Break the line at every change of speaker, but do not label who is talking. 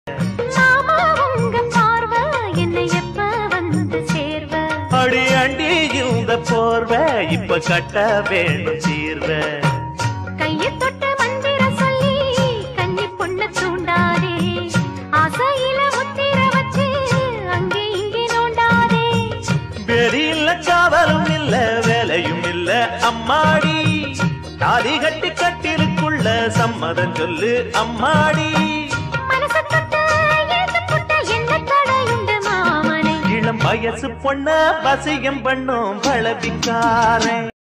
மாமா உங்க பார்வை என்னை எப்ப வந்து சேர்வ
அடி அண்டி இந்த போர்வ இப்ப கட்ட வேணும் தீர்வ
கையை தொட்டு மந்திர சொல்லி கன்னி பொண்ணு தூண்டாதே ஆசையில முத்திர வச்சு அங்கே இங்கே நோண்டாதே
வெறியில்ல காவலும் இல்ல வேலையும் இல்ல அம்மாடி தாலி கட்டி கட்டிலுக்குள்ள சம்மதம் சொல்லு அம்மாடி
மனச தொட்டு எழுத்து புட்ட என்ன தடையுண்டு மாமனை
இளம் வயசு பொண்ண வசியம் பண்ணும் பழபிக்காரன்